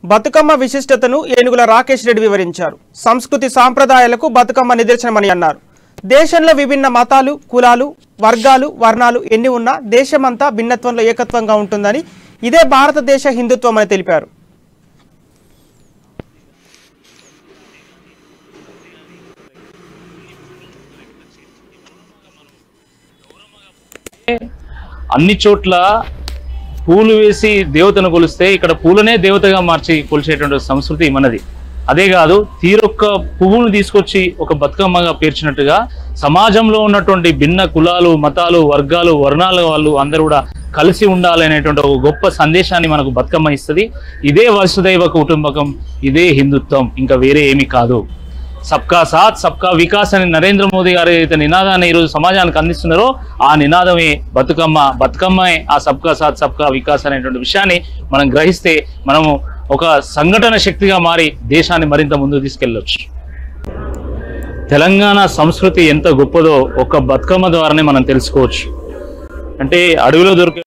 బతుకమ్మ విశిష్టతను ఏనుగుల రాకేష్ రెడ్డి వివరించారు సంస్కృతి సాంప్రదాయాలకు బతుకమ్మ నిదర్శనమని అన్నారు దేశంలో విభిన్న మతాలు కులాలు వర్గాలు వర్ణాలు ఎన్ని ఉన్నా దేశమంతా భిన్నత్వంలో ఏకత్వంగా ఉంటుందని ఇదే భారతదేశ హిందుత్వం అని తెలిపారు అన్ని చోట్ల పూలు వేసి దేవతను కొలిస్తే ఇక్కడ పూలనే దేవతగా మార్చి కొలిచేటువంటి సంస్కృతి మనది అదే కాదు తీరొక్క పువ్వును తీసుకొచ్చి ఒక బతుకమ్మగా పేర్చినట్టుగా సమాజంలో ఉన్నటువంటి భిన్న కులాలు మతాలు వర్గాలు వర్ణాల వాళ్ళు అందరూ కూడా కలిసి ఉండాలి అనేటువంటి ఒక గొప్ప సందేశాన్ని మనకు బతుకమ్మ ఇస్తుంది ఇదే వసుదైవ కుటుంబకం ఇదే హిందుత్వం ఇంకా వేరే ఏమీ కాదు సబ్కా సాత్ సబ్కా వికాస్ అని నరేంద్ర మోదీ గారు ఏదైతే నినాదాన్ని ఈరోజు సమాజానికి అందిస్తున్నారో ఆ నినాదమే బతుకమ్మ బతుకమ్మే ఆ సబ్కా సాత్ సబ్కా వికాస్ అనేటువంటి విషయాన్ని మనం గ్రహిస్తే మనము ఒక సంఘటన శక్తిగా మారి దేశాన్ని మరింత ముందుకు తీసుకెళ్ళొచ్చు తెలంగాణ సంస్కృతి ఎంత గొప్పదో ఒక బతుకమ్మ ద్వారానే మనం తెలుసుకోవచ్చు అంటే అడవిలో దొరికే